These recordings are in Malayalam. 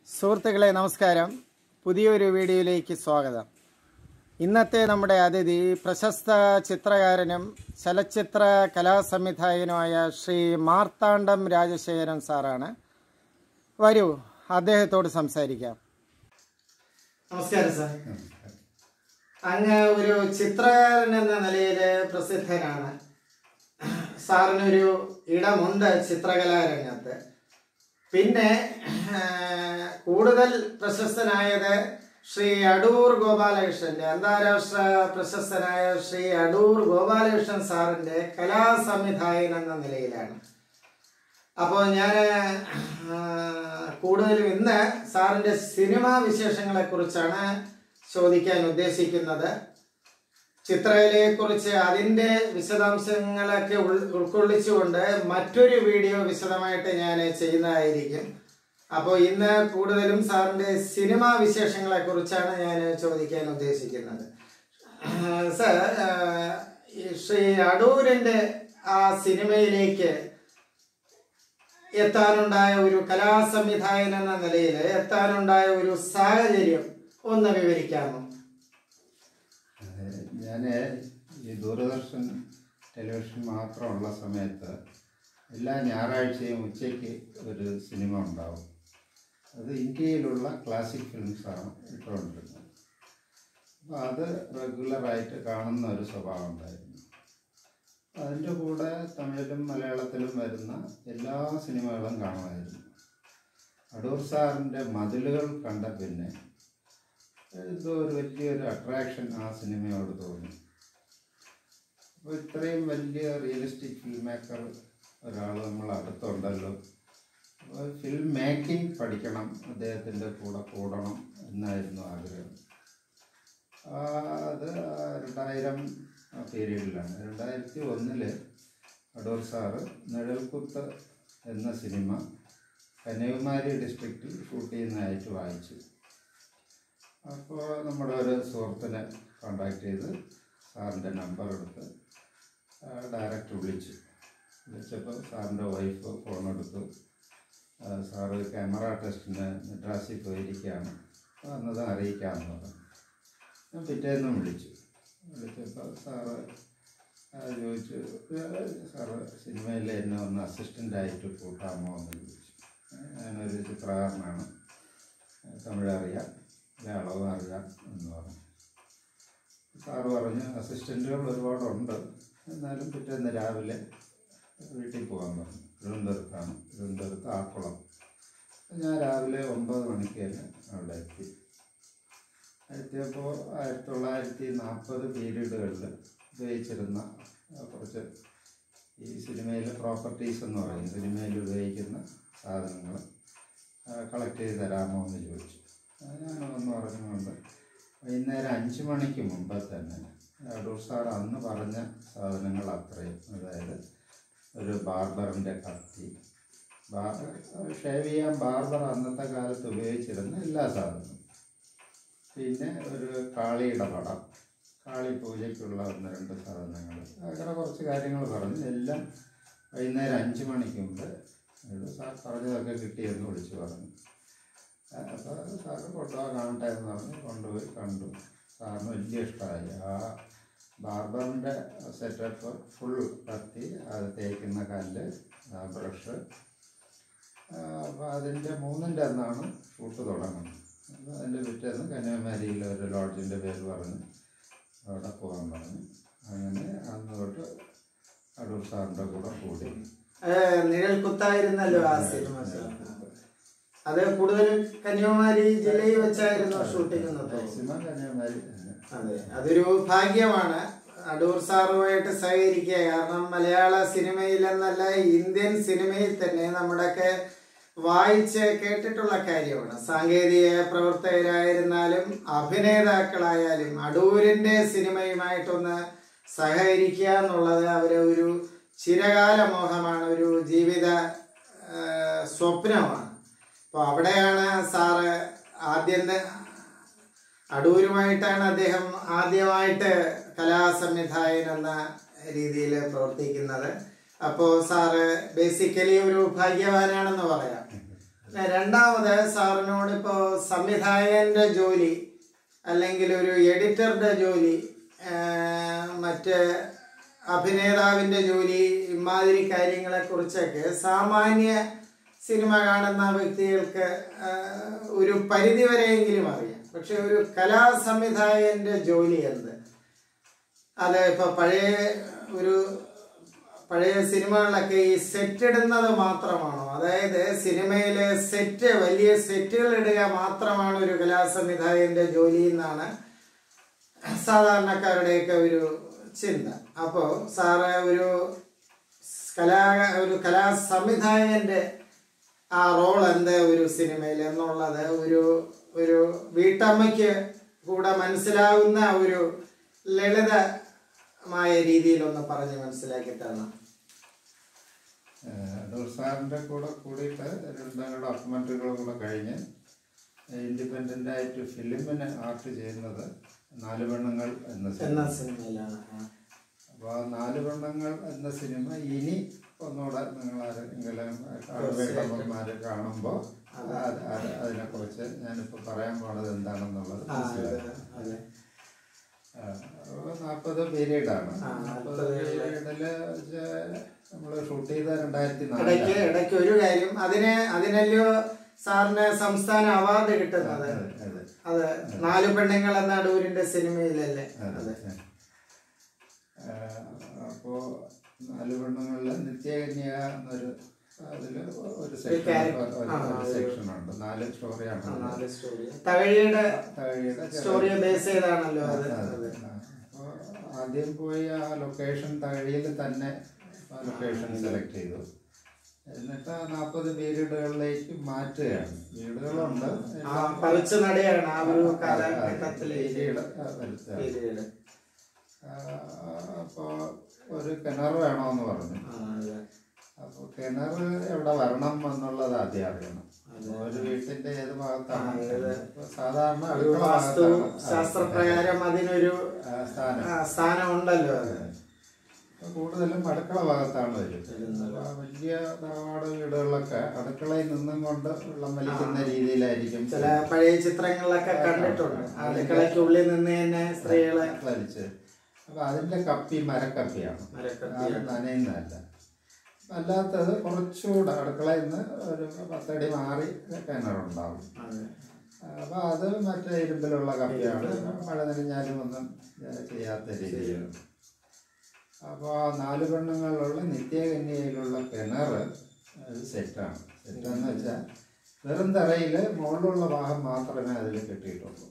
സുഹൃത്തുക്കളെ നമസ്കാരം പുതിയൊരു വീഡിയോയിലേക്ക് സ്വാഗതം ഇന്നത്തെ നമ്മുടെ അതിഥി പ്രശസ്ത ചിത്രകാരനും ചലച്ചിത്ര കലാസംവിധായകനുമായ ശ്രീ മാർത്താണ്ഡം രാജശേഖരൻ സാറാണ് വരൂ അദ്ദേഹത്തോട് സംസാരിക്കാം നമസ്കാരം സാർ അങ്ങ് ഒരു ചിത്രകാരൻ എന്ന നിലയിൽ പ്രസിദ്ധനാണ് സാറിനൊരു ഇടമുണ്ട് ചിത്രകലാരംഗത്ത് പിന്നെ ആ, കൂടുതൽ പ്രശസ്തനായത് ശ്രീ അടൂർ ഗോപാലകൃഷ്ണന്റെ അന്താരാഷ്ട്ര പ്രശസ്തനായ ശ്രീ അടൂർ ഗോപാലകൃഷ്ണൻ സാറിന്റെ കലാസംവിധായകൻ എന്ന നിലയിലാണ് അപ്പോൾ ഞാൻ കൂടുതലും ഇന്ന് സാറിന്റെ സിനിമാ വിശേഷങ്ങളെ കുറിച്ചാണ് ചോദിക്കാൻ ഉദ്ദേശിക്കുന്നത് ചിത്രകലയെ കുറിച്ച് അതിന്റെ വിശദാംശങ്ങളൊക്കെ ഉൾ- ഉൾക്കൊള്ളിച്ചുകൊണ്ട് മറ്റൊരു വീഡിയോ വിശദമായിട്ട് ഞാൻ ചെയ്യുന്നതായിരിക്കും അപ്പോൾ ഇന്ന് കൂടുതലും സാറിന്റെ സിനിമാ വിശേഷങ്ങളെ കുറിച്ചാണ് ഞാൻ ചോദിക്കാൻ ഉദ്ദേശിക്കുന്നത് സർ ഈ ശ്രീ അടൂരിന്റെ ആ സിനിമയിലേക്ക് എത്താനുണ്ടായ ഒരു കലാസംവിധായകൻ എന്ന നിലയിൽ എത്താനുണ്ടായ ഒരു സാഹചര്യം ഒന്ന് വിവരിക്കാമോ ഞാൻ ഈ ദൂരദർശൻ ടെലിവിഷൻ മാത്രമുള്ള സമയത്ത് എല്ലാ ഞായറാഴ്ചയും ഉച്ചയ്ക്ക് ഒരു സിനിമ ഉണ്ടാവും അത് ഇന്ത്യയിലുള്ള ക്ലാസിക് ഫിലിംസാണ് ഇട്ടുകൊണ്ടിരുന്നത് അപ്പോൾ അത് റെഗുലറായിട്ട് കാണുന്ന ഒരു സ്വഭാവം ഉണ്ടായിരുന്നു അതിൻ്റെ കൂടെ തമിഴിലും മലയാളത്തിലും വരുന്ന എല്ലാ സിനിമകളും കാണുമായിരുന്നു അടൂർ സാറിൻ്റെ മതിലുകൾ കണ്ട പിന്നെ എന്തോ ഒരു വലിയൊരു അട്രാക്ഷൻ ആ സിനിമയോട് തോന്നി അപ്പോൾ ഇത്രയും വലിയ റിയലിസ്റ്റിക് ഫിലിം മേക്കർ ഒരാൾ നമ്മൾ അടുത്തുണ്ടല്ലോ അപ്പോൾ ഫിലിം മേക്കിംഗ് പഠിക്കണം അദ്ദേഹത്തിൻ്റെ കൂടെ കൂടണം എന്നായിരുന്നു ആഗ്രഹം ആ, അത് രണ്ടായിരം പീരീഡിലാണ് രണ്ടായിരത്തി ഒന്നില് അടൂർ സാറ് നിഴൽക്കുത്ത് എന്ന സിനിമ കന്യാകുമാരി ഡിസ്ട്രിക്റ്റിൽ ഷൂട്ട് ചെയ്യുന്നതായിട്ട് വായിച്ചു അപ്പോൾ നമ്മുടെ ഒരു സുഹൃത്തിനെ കോണ്ടാക്ട് ചെയ്ത് സാറിൻ്റെ നമ്പർ എടുത്ത് ഡയറക്റ്റ് വിളിച്ചു വിളിച്ചപ്പോൾ സാറിൻ്റെ വൈഫ് ഫോൺ എടുത്തു ആ, സാറ് ക്യാമറ ടെസ്റ്റിന് മദ്രാസിൽ പോയിരിക്കുകയാണ് വന്നത് അറിയിക്കാമെന്ന് പറഞ്ഞു ഞാൻ പിറ്റേന്നും വിളിച്ചു വിളിച്ചപ്പോൾ സാറ് ആ, ചോദിച്ചു "ഏ, സാറ് സിനിമയിൽ എന്നെ ഒന്ന് അസിസ്റ്റൻ്റായിട്ട് കൂട്ടാമോ എന്ന് ചോദിച്ചു ഞാനൊരു ചിത്രകാരനാണ് തമിഴ് അറിയാം മലയാളവും അറിയാം എന്ന് പറഞ്ഞു സാറ് പറഞ്ഞു അസിസ്റ്റൻറ്റുകൾ ഒരുപാടുണ്ട് എന്നാലും പിറ്റേന്ന് രാവിലെ വീട്ടിൽ പോകാൻ പറഞ്ഞു തിരുവനന്തപുരത്താണ് തിരുവനന്തപുരത്ത് ആക്കുളം ഞാൻ രാവിലെ ഒമ്പത് മണിക്ക് തന്നെ അവിടെ എത്തി എത്തിയപ്പോൾ ആയിരത്തി തൊള്ളായിരത്തി നാൽപ്പത് പീരീഡുകളിൽ ഉപയോഗിച്ചിരുന്ന ആ, കുറച്ച് ഈ സിനിമയിലെ പ്രോപ്പർട്ടീസ് എന്ന് പറയും സിനിമയിൽ ഉപയോഗിക്കുന്ന സാധനങ്ങൾ കളക്ട് ചെയ്ത് തരാമോ എന്ന് ചോദിച്ചു ആ, ഞാനതെന്ന് പറഞ്ഞുകൊണ്ട് വൈകുന്നേരം അഞ്ച് മണിക്ക് മുമ്പ് തന്നെ അടൂർ സാർ അന്ന് പറഞ്ഞ സാധനങ്ങൾ അത്രയും അതായത് ഒരു ബാർബറിൻ്റെ കത്തി ബാർബർ ഷേവ് ചെയ്യാൻ ബാർബർ അന്നത്തെ കാലത്ത് ഉപയോഗിച്ചിരുന്ന എല്ലാ സാധനവും പിന്നെ ഒരു കാളിയുടെ പടം കാളി പൂജയ്ക്കുള്ള ഒന്ന് രണ്ട് സാധനങ്ങൾ അങ്ങനെ കുറച്ച് കാര്യങ്ങൾ പറഞ്ഞു എല്ലാം വൈകുന്നേരം അഞ്ച് മണിക്ക് മുമ്പ് ഇത് സാർ പറഞ്ഞതൊക്കെ കിട്ടിയെന്ന് വിളിച്ചു പറഞ്ഞു അപ്പോൾ സാറ് കൊണ്ടുപോകാൻ കാണട്ടെ എന്ന് പറഞ്ഞ് കൊണ്ടുപോയി കണ്ടു സാറിന് വലിയ ഇഷ്ടമായി ആ ബാർബറിൻ്റെ സെറ്റപ്പ് ഫുൾ കത്തി അത് തേക്കുന്ന കല്ല് ആ ബ്രഷ് അപ്പോൾ അതിൻ്റെ മൂന്നിൻ്റെ അന്നാണ് ഷൂട്ട് തുടങ്ങുന്നത് അപ്പോൾ അതിൻ്റെ പിറ്റേന്ന് കന്യാകുമാരിയിലെ ഒരു ലോഡ്ജിൻ്റെ പേര് പറഞ്ഞ് അവിടെ പോകാൻ പറഞ്ഞു അങ്ങനെ അന്ന് തൊട്ട് അടൂർ സാറിൻ്റെ കൂടെ കൂടി ഏഹ് നിഴൽ കുത്തായിരുന്നല്ലോ ആ സിനിമ അത് കൂടുതലും കന്യാകുമാരി ജില്ലയിൽ വെച്ചായിരുന്നു ഷൂട്ടിംഗ് മാക്സിമം കന്യാകുമാരി തന്നെ. അതെ അതൊരു ഭാഗ്യമാണ് അടൂർ സാറുമായിട്ട് സഹകരിക്കുക കാരണം മലയാള സിനിമയിൽ എന്നല്ല ഇന്ത്യൻ സിനിമയിൽ തന്നെ നമ്മുടെയൊക്കെ വായിച്ച് കേട്ടിട്ടുള്ള കാര്യമാണ് സാങ്കേതിക പ്രവർത്തകരായിരുന്നാലും അഭിനേതാക്കളായാലും അടൂരിന്റെ സിനിമയുമായിട്ടൊന്ന് സഹകരിക്കുക എന്നുള്ളത് അവരെ ഒരു ചിരകാല മോഹമാണ് ഒരു ജീവിത ആ, സ്വപ്നമാണ് അപ്പോൾ അവിടെയാണ് സാറ് ആദ്യം ത- അടൂരുമായിട്ടാണ് അദ്ദേഹം ആദ്യമായിട്ട് കലാസംവിധായകൻ എന്ന രീതിയിൽ പ്രവർത്തിക്കുന്നത് അപ്പോൾ സാറ് ബേസിക്കലി ഒരു ഭാഗ്യവാനാണെന്ന് പറയാം പിന്നെ രണ്ടാമത് സാറിനോട് ഇപ്പോ സംവിധായകന്റെ ജോലി അല്ലെങ്കിൽ ഒരു എഡിറ്ററുടെ ജോലി ആ, മറ്റ് അഭിനേതാവിന്റെ ജോലി ഇമാതിരി കാര്യങ്ങളെ കുറിച്ചൊക്കെ സാമാന്യ സിനിമ കാണുന്ന വ്യക്തികൾക്ക് ആ, ഒരു പരിധി വരെയെങ്കിലും അറിയാം പക്ഷെ ഒരു കലാ സംവിധായകന്റെ ജോലി എന്ത് അത് ഇപ്പൊ പഴയ ഒരു പഴയ സിനിമകളിലൊക്കെ ഈ സെറ്റ് ഇടുന്നത് മാത്രമാണോ അതായത് സിനിമയിലെ സെറ്റ് വലിയ സെറ്റുകൾ ഇടുക മാത്രമാണ് ഒരു കലാസംവിധായകന്റെ ജോലി എന്നാണ് സാധാരണക്കാരുടെയൊക്കെ ഒരു ചിന്ത അപ്പോൾ സാറ് ഒരു കലാ ഒരു കലാ സംവിധായകന്റെ ആ റോൾ എന്ത് ഒരു സിനിമയിൽ എന്നുള്ളത് ഒരു ഒരു വീട്ടമ്മയ്ക്ക് കൂടെ മനസ്സിലാവുന്ന ഒരു ലളിതമായ രീതിയിലൊന്ന് പറഞ്ഞ് മനസ്സിലാക്കി തരണം അടൂർ സാറിൻ്റെ കൂടെ കൂടിയിട്ട് രണ്ട് ഡോക്യുമെൻ്ററികളും കൂടെ കഴിഞ്ഞ് ഇൻഡിപെൻഡൻ്റ് ആയിട്ട് ഫിലിമിന് ആർട്ട് ചെയ്യുന്നത് നാല് പെണ്ണുങ്ങൾ എന്ന എന്ന സിനിമ സിനിമയിലാണ് ആ. അപ്പോൾ ആ നാല് പെണ്ണുങ്ങൾ എന്ന സിനിമ ഇനി ഒന്നുകൂടെ നിങ്ങൾ ആരെങ്കിലും വീട്ടമ്മമാർ കാണുമ്പോൾ അതിനെക്കുറിച്ച് ഞാനിപ്പോൾ പറയാൻ പോണത് എന്താണെന്നുള്ളത് ആ, അതെ, മനസ്സിലാക്കാം അതെ. നാൽപ്പത് പീരീഡാണ് ആ, നാൽപ്പത് 40 പീരീഡില് നമ്മൾ ഷൂട്ട് ചെയ്ത രണ്ടായിരത്തി ഇടയ്ക്ക് നാലിലാണ് ഇടയ്ക്ക് ഒരു കാര്യം അതിന് അതിനല്ലയോ സാറിന് സംസ്ഥാന അവാർഡ് കിട്ടുന്നത് അതെ അത് നാല് പെണ്ണുങ്ങൾ എന്ന അടൂരിന്റെ സിനിമയിലല്ലേ അതെ അപ്പോൾ നാല് പെണ്ണുങ്ങളിൽ നിത്യകന്യ എന്നൊരു അതില് ഒരു സെക്ഷൻ character. ആ, ഒരു ഒരു- സെക്ഷൻ ഉണ്ട് നാല് സ്റ്റോറിയാണ് ആ, നാല് സ്റ്റോറി തകഴിയുടെ തകഴിയുടെ സ്റ്റോറിയെ ബേസ് ചെയ്താണല്ലോ അത് അതെ. അപ്പോൾ ആദ്യം പോയി ആ ലൊക്കേഷൻ തകഴിയിൽ തന്നെ ആ ലൊക്കേഷൻ സെലക്ട് ചെയ്തു എന്നിട്ട് ആ നാൽപ്പത് പീരീഡുകളിലേക്ക് മാറ്റുകയാണ് വീടുകളുണ്ട് ആ പറിച്ചു നടയാണ് ആ ഒരു ആ, കാലഘട്ടത്തിലെ പീരീഡ് വരുത്തുക പീരീഡ് അപ്പോൾ ഒരു കിണർ വേണമെന്ന് പറഞ്ഞു ആ, അതെ. അപ്പോൾ കിണർ എവിടെ വരണം എന്നുള്ളത് ആദ്യം അറിയണം അതെ. ഒരു വീട്ടിന്റെ ഏത് ഭാഗത്താണ് ആ, ഏത് ഇപ്പൊ സാധാരണ ഒരു അടുക്കള വാസ്തു ഭാഗത്താണ് ആ, ശാസ്ത്രപ്രകാരം അതിനൊരു ആ, സ്ഥാനം ആ, സ്ഥാനം ഉണ്ടല്ലോ അത് ഇപ്പൊ കൂടുതലും അടുക്കള ഭാഗത്താണ് വരുന്നത് വരുന്നത്. അപ്പൊ വലിയ തറവാട് വീടുകളിലൊക്കെ അടുക്കളയിൽ നിന്നും കൊണ്ട് വെള്ളം വലിക്കുന്ന രീതിയിലായിരിക്കും ചില പഴയ ചിത്രങ്ങളിലൊക്കെ കണ്ടിട്ടുണ്ട് അടുക്കളയ്ക്കുള്ളിൽ നിന്ന് തന്നെ സ്ത്രീകളെ വലിച്ച് അപ്പൊ അതിന്റെ കപ്പി മരക്കപ്പിയാണ് മരക്കപ്പിയാണ്. അത് നനയുന്നതല്ല അല്ലാത്തത് കുറച്ചുകൂടെ അടുക്കളയിൽ നിന്ന് ഒരു പത്തടി മാറി കിണറുണ്ടാവും അതെ. അപ്പൊ അത് മറ്റേ ഇരുമ്പിലുള്ള കപ്പിയാണ് മഴ നനഞ്ഞാലും ഒന്നും ഏഹ് ചെയ്യാത്ത രീതിയിലാണ് അപ്പോൾ ആ നാല് പെണ്ണുങ്ങളുള്ള നിത്യകന്യയിലുള്ള കിണർ അത് സെറ്റാണ് സെറ്റെന്ന് വെച്ചാൽ വെറും തറയിൽ മുകളിലുള്ള ഭാഗം മാത്രമേ അതിൽ കെട്ടിയിട്ടുള്ളൂ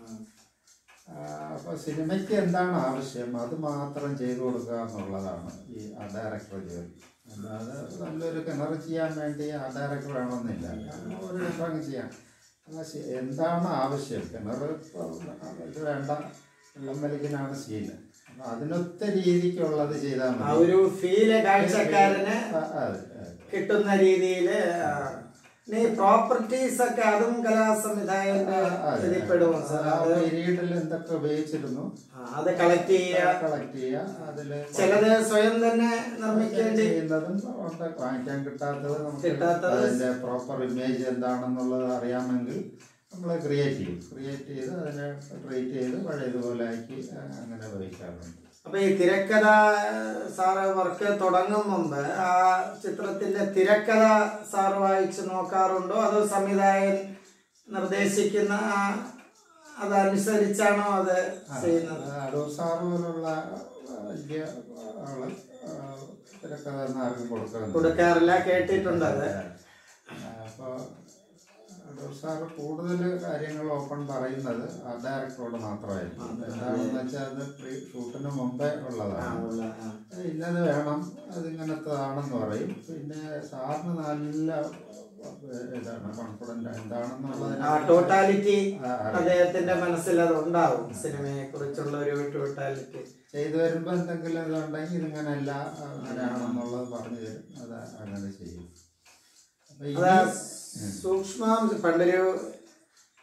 ആ. അപ്പോൾ സിനിമയ്ക്ക് എന്താണ് ആവശ്യം അത് മാത്രം ചെയ്തു കൊടുക്കുക എന്നുള്ളതാണ് ഈ ആ ഡയറക്ടർ ജോലി അല്ലാതെ നല്ലൊരു കിണർ ചെയ്യാൻ വേണ്ടി ആ ഡയറക്ടർ വേണമെന്നില്ല ഒരു കിണർ അങ്ങ് ചെയ്യാം എന്നാൽ ശ- എന്താണ് ആവശ്യം കിണർ ഇപ്പൊ ഇത് വേണ്ട വെള്ളം വലിക്കലാണ് ശീലം അപ്പം അതിനൊത്ത രീതിക്കുള്ളത് ചെയ്താൽ ആ മതി ഒരു ഫീല് കാഴ്ചക്കാരന് ആ, അതെ അതെ കിട്ടുന്ന രീതിയില് ആ, ഈ പ്രോപ്പർട്ടീസ് ഒക്കെ അതും കലാസംവിധായകന്റെ ഇതിൽ പെടുമോ സാർ ആ അത് പീരീഡിൽ എന്തൊക്കെ ഉപയോഗിച്ചിരുന്നു ആ, അത് കളക്ട് ചെയ്യുക കളക്ട് ചെയ്യുക അതിൽ ചിലത് സ്വയം തന്നെ നിർമ്മിക്കേണ്ടി ചെയ്യുന്നതും ഉണ്ട് വാങ്ങിക്കാൻ കിട്ടാത്തത് നമുക്ക് കിട്ടാത്തത് അതിന്റെ പ്രോപ്പർ ഇമേജ് എന്താണെന്നുള്ളത് അറിയാമെങ്കിൽ നമ്മൾ ക്രിയേറ്റ് ചെയ്യും ക്രിയേറ്റ് ചെയ്ത് അതിനെ ട്രീറ്റ് ചെയ്ത് പഴയതുപോലെ ആക്കി ആ, അങ്ങനെ ഉപയോഗിക്കാറുണ്ട് അപ്പൊ ഈ തിരക്കഥ സാറ് വർക്ക് തുടങ്ങും മുമ്പ് ആ ചിത്രത്തിന്റെ തിരക്കഥ സാറ് വായിച്ചു നോക്കാറുണ്ടോ അതോ സംവിധായകൻ നിർദ്ദേശിക്കുന്ന ആ അതനുസരിച്ചാണോ അത് ചെയ്യുന്നത് അടൂർ സാറ് പോലുള്ള വലിയ ആള് ആ, തിരക്കഥ ഒന്നും ആർക്കും കൊടുക്കുന്നില്ല കൊടുക്കാറില്ല കേട്ടിട്ടുണ്ട് അത് അപ്പോൾ അടൂർ സാറ് കൂടുതൽ കാര്യങ്ങൾ ഓപ്പൺ പറയുന്നത് ആ ഡയറക്ടറോട് മാത്രമായിരിക്കും എന്താണെന്ന് വെച്ചാൽ അത് പ്രീ ഷൂട്ടിന് മുമ്പേ ആ, ഉള്ളതാണ് ഉള്ള, ആ. ഇന്നത് വേണം അതിങ്ങനത്തതാണെന്ന് പറയും പിന്നെ സാറിന് നല്ല ഏഹ്, ഇതാണ് കോൺഫിഡൻ്റ് എന്താണെന്നുള്ളതിനെ ആ ടോട്ടാലിറ്റി ആ, അറിയാം. അദ്ദേഹത്തിന്റെ മനസ്സിൽ അത് ഉണ്ടാവും സിനിമയെ കുറിച്ചുള്ള ഒരു ടോട്ടാലിറ്റി ചെയ്തു വരുമ്പോൾ എന്തെങ്കിലും ഇതുണ്ടെങ്കിൽ ഇതിങ്ങനെയല്ല അങ്ങനെയാണെന്നുള്ളത് പറഞ്ഞു തരും അത് അങ്ങനെ ചെയ്യും അപ്പൊ അതാ ഇനി സൂക്ഷ്മം പണ്ടൊരു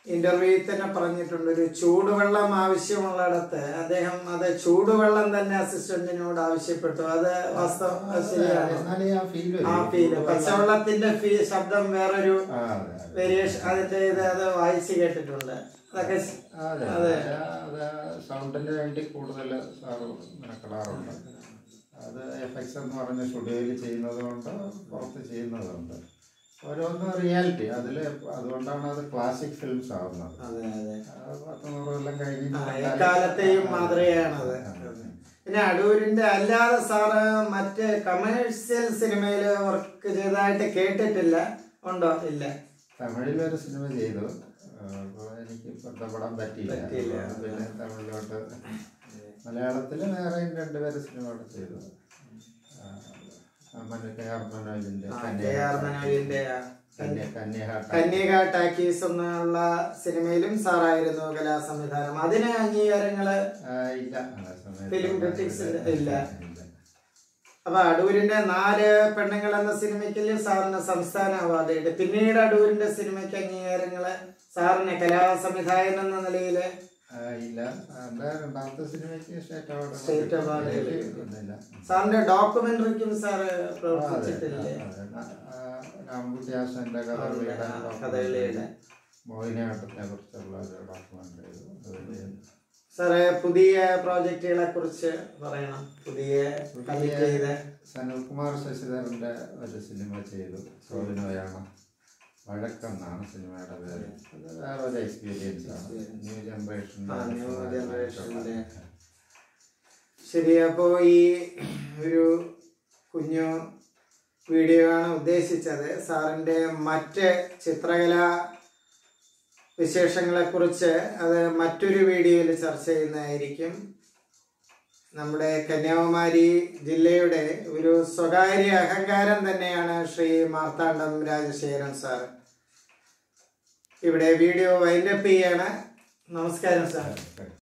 ഇന്റർവ്യൂവിൽ തന്നെ പറഞ്ഞിട്ടുണ്ട് ഒരു ചൂടുവെള്ളം ആവശ്യമുള്ളിടത്ത് അദ്ദേഹം അത് ചൂടുവെള്ളം തന്നെ അസിസ്റ്റന്റിനോട് ആവശ്യപ്പെട്ടു അത് വാസ്തവം അത് ശരിയാണ് എന്നാലേ ആ ഫീൽ ആ ഫീല് പച്ചവെള്ളത്തിന്റെ ഫീ ശബ്ദം വേറൊരു ആ അതെ അതെ. വേരിയേഷൻ അതിന്റെ ഇത് അത് വായിച്ചു കേട്ടിട്ടുണ്ട് അതൊക്കെ ശ- അതെ അതെ. അത് സൗണ്ടിന് വേണ്ടി കൂടുതൽ സാറ് മെനക്കെടാറുണ്ട് അത് എഫക്ട്സ് എന്ന് പറഞ്ഞ സ്റ്റുഡിയോയിൽ ചെയ്യുന്നത് കൊണ്ട് പുറത്ത് ചെയ്യുന്നതുണ്ട് ഓരോന്ന് റിയാലിറ്റി അതിൽ അതുകൊണ്ടാണ് അത് ക്ലാസിക് ഫിലിംസ് ആവുന്നത് അതെ അതെ അത് പത്ത് നൂറ് കൊല്ലം കഴിഞ്ഞ് ആ, എക്കാലത്തെയും മാതൃകയാണത് പിന്നെ അടൂരിന്റെ അല്ലാതെ സാറ് മറ്റ് കമേഴ്സ്യൽ സിനിമയില് വർക്ക് ചെയ്തതായിട്ട് കേട്ടിട്ടില്ല ഉണ്ടോ ഇല്ല തമിഴിൽ ഒരു സിനിമ ചെയ്തു അപ്പോൾ എനിക്ക് ബന്ധപ്പെടാൻ പറ്റിയില്ല പറ്റിയില്ല. അപ്പോൾ പിന്നെ തമിഴിലോട്ട് മലയാളത്തിൽ വേറെ രണ്ടുപേര് സിനിമകൾ ചെയ്തു ആ, മറ്റേ കെ ആർ മനോജിന്റെ ആ, കെ ആർ മനോജിന്റെ ആ, കന്യ- കന്യഹാട്ട കന്യക ടാക്കീസ് എന്നുള്ള സിനിമയിലും സാറായിരുന്നു കലാ സംവിധാനം അതിന് അംഗീകാരങ്ങള് ആ, ഇല്ല ആ സമയത്ത് ഫിലിം ക്രിറ്റിക്സിന്റെ ഇല്ല. ഇല്ല. അപ്പൊ അടൂരിന്റെ നാല് പെണ്ണുങ്ങൾ എന്ന സിനിമയ്ക്ക് സാറിന് സംസ്ഥാന അവാർഡ് കിട്ടി പിന്നീട് അടൂരിന്റെ സിനിമയ്ക്ക് അംഗീകാരങ്ങള് സാറിന് കലാ സംവിധായകൻ എന്ന നിലയില് ആ, ഇല്ല സാറിന്റെ രണ്ടാമത്തെ സിനിമയ്ക്ക് സ്റ്റേറ്റ് അവാർഡ് സ്റ്റേറ്റ് അവാർഡ് കിട്ടിയില്ല. സാറിന്റെ ഡോക്യുമെന്ററിക്കും സാറ് ആ, അതെ, പ്രവർത്തിച്ചിട്ടില്ലേ അതെ. ആ, രാമകുട്ടി ആശാന്റെ കഥകളിയുടെ ആ, കഥകളിയുടെ. മോഹിനിയാട്ടത്തെ കുറിച്ചുള്ള ഒരു ഡോക്യുമെന്റ് ചെയ്തു സാറ് പുതിയ പ്രോജക്റ്റുകളെ കുറിച്ച് പറയണം പുതിയ കമ്മിറ്റ് ചെയ്ത സനൽകുമാർ ശശിധരന്റെ ഒരു സിനിമ ചെയ്തു സോവിനോയാണ് വഴക്കെന്നാണ് സിനിമയുടെ പേര് അത് വേറെ ഒരു എക്സ്പീരിയൻസ് ആണ് ന്യൂ ജനറേഷൻ ആ, ന്യൂ ജനറേഷന്റെ. ശരി അപ്പോൾ ഈ ഒരു കുഞ്ഞു വീഡിയോ ആണ് ഉദ്ദേശിച്ചത് സാറിൻ്റെ മറ്റ് ചിത്രകലാ വിശേഷങ്ങളെക്കുറിച്ച് അത് മറ്റൊരു വീഡിയോയിൽ ചർച്ച ചെയ്യുന്നതായിരിക്കും നമ്മുടെ കന്യാകുമാരി ജില്ലയുടെ ഒരു സ്വകാര്യ അഹങ്കാരം തന്നെയാണ് ശ്രീ മാർത്താണ്ഡം രാജശേഖരൻ സാർ ഇവിടെ വീഡിയോ വൈൻഡപ്പ് ചെയ്യാണ് നമസ്കാരം സാർ ഓക്കെ